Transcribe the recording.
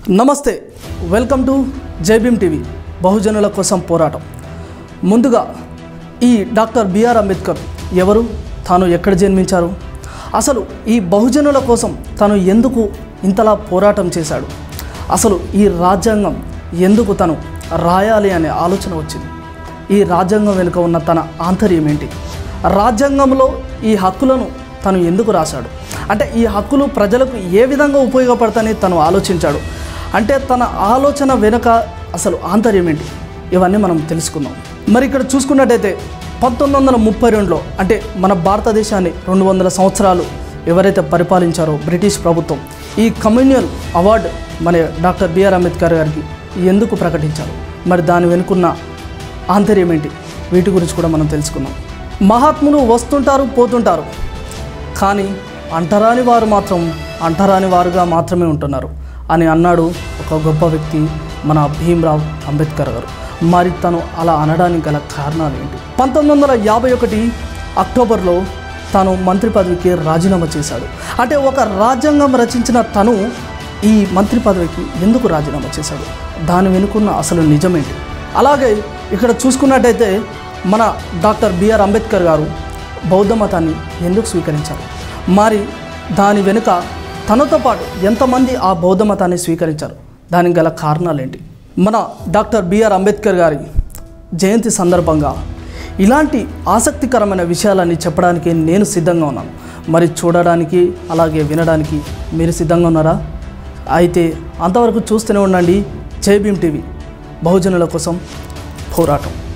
నమస్తే welcome to Jaibhim TV బహుజనుల కోసం పోరాటం ముందుగా ఈ డాక్టర్ బిఆర్ అంబేద్కర్ ఎవరు తాను ఎక్కడ జన్మించారు అసలు ఈ బహుజనుల కోసం తను ఎందుకు ఇంతలా పోరాటం చేశాడు అసలు ఈ రాజ్యాంగం ఎందుకు తను రాయాలి అనే ఆలోచన వచ్చింది ఈ రాజ్యాంగం వెనుక ఉన్న తన ఆంతర్యం ఏంటి రాజ్యాంగంలో ఈ హక్కులను తను ఎందుకు రాశాడు అంటే ఈ హక్కులు ప్రజలకు ఏ విధంగా ఉపయోగపడతాయని తను ఆలోచించాడు అంటే తన ఆలోచన వెనుక అసలు ఆంతర్యం ఏంటి ఇవన్నీ మనం తెలుసుకుందాం మరి ఇక్కడ చూసుకున్నట్టయితే పంతొమ్మిది వందల ముప్పై రెండులో అంటే మన భారతదేశాన్ని రెండు వందల సంవత్సరాలు ఎవరైతే పరిపాలించారో బ్రిటిష్ ప్రభుత్వం ఈ కమ్యూనియల్ అవార్డు మన డాక్టర్ బిఆర్ అంబేద్కర్ గారికి ఎందుకు ప్రకటించారు మరి దాని వెనుకున్న ఆంతర్యం ఏంటి వీటి గురించి కూడా మనం తెలుసుకుందాం మహాత్ములు వస్తుంటారు పోతుంటారు కానీ అంటరాని వారు మాత్రం అంటరాని వారుగా మాత్రమే ఉంటున్నారు అని అన్నాడు ఒక గొప్ప వ్యక్తి మన భీమ్రావ్ అంబేద్కర్ గారు మరి తను అలా అనడానికి గల కారణాలు ఏంటి పంతొమ్మిది వందల యాభై ఒకటి అక్టోబర్లో తాను మంత్రి పదవికి రాజీనామా చేశాడు అంటే ఒక రాజ్యాంగం రచించిన తను ఈ మంత్రి పదవికి ఎందుకు రాజీనామా చేశాడు దాని వెనుకున్న అసలు నిజమేంటి అలాగే ఇక్కడ చూసుకున్నట్టయితే మన డాక్టర్ బిఆర్ అంబేద్కర్ గారు బౌద్ధ మతాన్ని ఎందుకు స్వీకరించారు మరి దాని వెనుక తనతో పాటు ఎంతమంది ఆ బౌద్ధ మతాన్ని స్వీకరించారు దానికి గల కారణాలు ఏంటి మన డాక్టర్ బిఆర్ అంబేద్కర్ గారి జయంతి సందర్భంగా ఇలాంటి ఆసక్తికరమైన విషయాలన్నీ చెప్పడానికి నేను సిద్ధంగా ఉన్నాను మరి చూడడానికి అలాగే వినడానికి మీరు సిద్ధంగా ఉన్నారా అయితే అంతవరకు చూస్తూనే ఉండండి జై భీమ్ టీవీ బహుజనుల కోసం పోరాటం